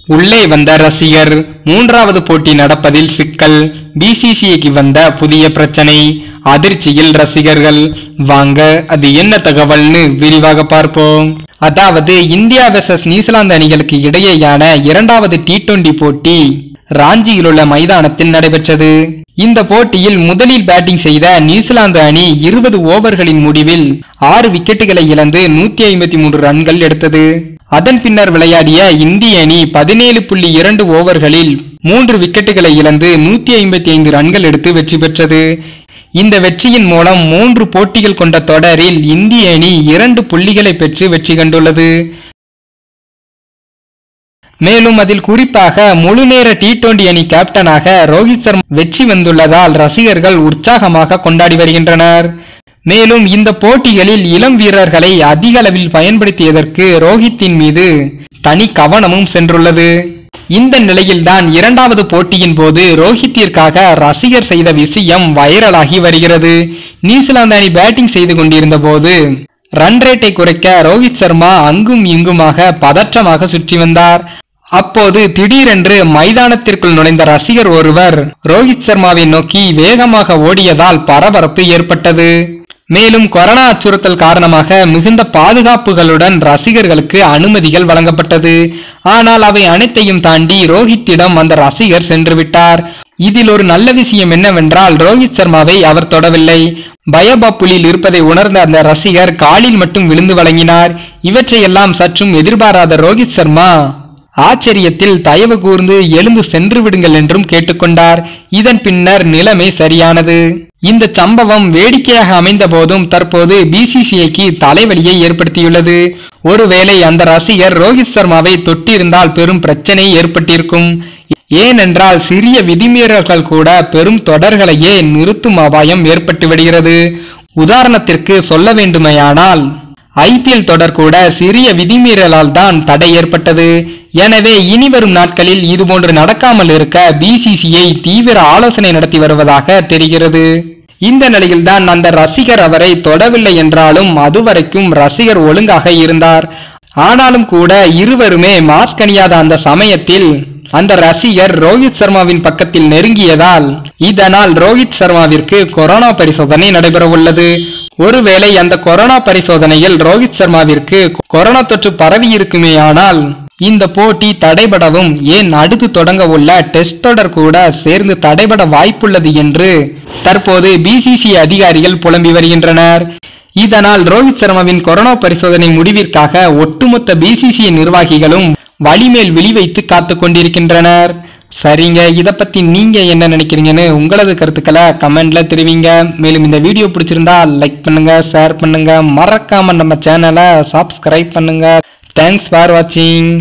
உள்ளே வந்த ரசிகர் மூன்றாவது போட்டி நடப்பதில் சிக்கல் பிசிசிஐக்கு வந்த புதிய பிரச்சனை அதிர்ச்சியில் ரசிகர்கள் வாங்க அது என்ன தகவல்னு விரிவாக பார்ப்போம் அதாவது இந்தியா வெர்சஸ் நியூசிலாந்து அணிகளுக்கு இடையேயான இரண்டாவது டி டுவெண்டி போட்டி ராஞ்சியில் உள்ள மைதானத்தில் நடைபெற்றது இந்த போட்டியில் முதலில் பேட்டிங் செய்த நியூசிலாந்து அணி இருபது ஓவர்களின் முடிவில் ஆறு விக்கெட்டுகளை இழந்து நூத்தி ஐம்பத்தி மூன்று ரன்கள் எடுத்தது அதன் பின்னர் விளையாடிய இந்திய அணி பதினேழு புள்ளி இரண்டு ஓவர்களில் மூன்று விக்கெட்டுகளை இழந்து நூத்தி ஐம்பத்தி ஐந்து ரன்கள் எடுத்து வெற்றி பெற்றது இந்த வெற்றியின் மூலம் மூன்று போட்டிகள் கொண்ட தொடரில் இந்திய அணி இரண்டு புள்ளிகளை பெற்று வெற்றி கண்டுள்ளது மேலும் அதில் குறிப்பாக முழுநேர டி டுவெண்டி அணி கேப்டனாக ரோஹித் சர்மா வெற்றி வந்துள்ளதால் ரசிகர்கள் உற்சாகமாக கொண்டாடி வருகின்றனர் மேலும் இந்த போட்டிகளில் இளம் வீரர்களை அதிக அளவில் பயன்படுத்தியதற்கு ரோஹித்தின் மீது தனி கவனமும் சென்றுள்ளது இந்த நிலையில்தான் இரண்டாவது போட்டியின் போது ரோஹித்திற்காக ரசிகர் செய்த விஷயம் வைரலாகி வருகிறது நியூசிலாந்து அணி பேட்டிங் செய்து கொண்டிருந்த போது ரன் ரேட்டை குறைக்க ரோஹித் சர்மா அங்கும் இங்குமாக பதற்றமாக சுற்றி வந்தார் அப்போது திடீரென்று மைதானத்திற்குள் நுழைந்த ரசிகர் ஒருவர் ரோஹித் சர்மாவை நோக்கி வேகமாக ஓடியதால் பரபரப்பு ஏற்பட்டது மேலும் கொரோனா அச்சுறுத்தல் காரணமாக மிகுந்த பாதுகாப்புகளுடன் ரசிகர்களுக்கு அனுமதிகள் வழங்கப்பட்டது ஆனால் அவை அனைத்தையும் தாண்டி ரோஹித்திடம் அந்த ரசிகர் சென்று விட்டார் இதில் ஒரு நல்ல விஷயம் என்னவென்றால் ரோஹித் சர்மாவை அவர் தொடவில்லை பயபாப்புலில் இருப்பதை உணர்ந்த அந்த ரசிகர் காலில் மட்டும் விழுந்து வழங்கினார் இவற்றையெல்லாம் சற்றும் எதிர்பாராத ரோஹித் சர்மா ஆச்சரியத்தில் தயவு கூர்ந்து எழுந்து சென்று விடுங்கள் என்றும் கேட்டுக்கொண்டார் இதன் பின்னர் நிலைமை சரியானது இந்த சம்பவம் வேடிக்கையாக அமைந்த போதும் தற்போது பிசிசிஐக்கு தலைவலியை ஏற்படுத்தியுள்ளது ஒருவேளை அந்த ரசிகர் ரோஹித் சர்மாவை தொட்டிருந்தால் பெரும் பிரச்சனை ஏற்பட்டிருக்கும் ஏனென்றால் சிறிய விதிமீறல்கள் கூட பெரும் தொடர்களையே நிறுத்தும் அபாயம் ஏற்பட்டு விடுகிறது உதாரணத்திற்கு சொல்ல வேண்டுமையானால் ஐபிஎல் தொடர் கூட சிறிய விதிமீறலால் தான் தடை ஏற்பட்டது எனவே இனி வரும் நாட்களில் இதுபோன்று நடக்காமல் இருக்க பிசிசிஐ தீவிர ஆலோசனை நடத்தி வருவதாக தெரிகிறது இந்த நிலையில்தான் அந்த ரசிகர் அவரை தொடவில்லை என்றாலும் அதுவரைக்கும் ரசிகர் ஒழுங்காக இருந்தார் ஆனாலும் கூட இருவருமே மாஸ்க் அணியாத அந்த சமயத்தில் அந்த ரசிகர் ரோஹித் சர்மாவின் பக்கத்தில் நெருங்கியதால் இதனால் ரோஹித் சர்மாவிற்கு கொரோனா பரிசோதனை நடைபெற உள்ளது ஒருவேளை அந்த கொரோனா பரிசோதனையில் ரோஹித் சர்மாவிற்கு கொரோனா தொற்று பரவி இருக்குமேயானால் இந்த போட்டி தடைபடவும் ஏன் அடுத்து தொடங்க உள்ள டெஸ்ட் தொடர் கூட சேர்ந்து தடைபட வாய்ப்புள்ளது என்று தற்போது பிசிசி அதிகாரிகள் புலம்பி வருகின்றனர் இதனால் ரோஹித் சர்மாவின் கொரோனா பரிசோதனை முடிவிற்காக ஒட்டுமொத்த பிசிசி நிர்வாகிகளும் வழிமேல் விழி வைத்து காத்து கொண்டிருக்கின்றனர் சரிங்க இதை பத்தி நீங்க என்ன நினைக்கிறீங்கன்னு உங்களது கருத்துக்களை கமெண்ட்ல தெரிவிங்க மேலும் இந்த வீடியோ பிடிச்சிருந்தா லைக் பண்ணுங்க ஷேர் பண்ணுங்க மறக்காம நம்ம சேனலை சப்ஸ்கிரைப் பண்ணுங்க தேங்க்ஸ் ஃபார் வாட்சிங்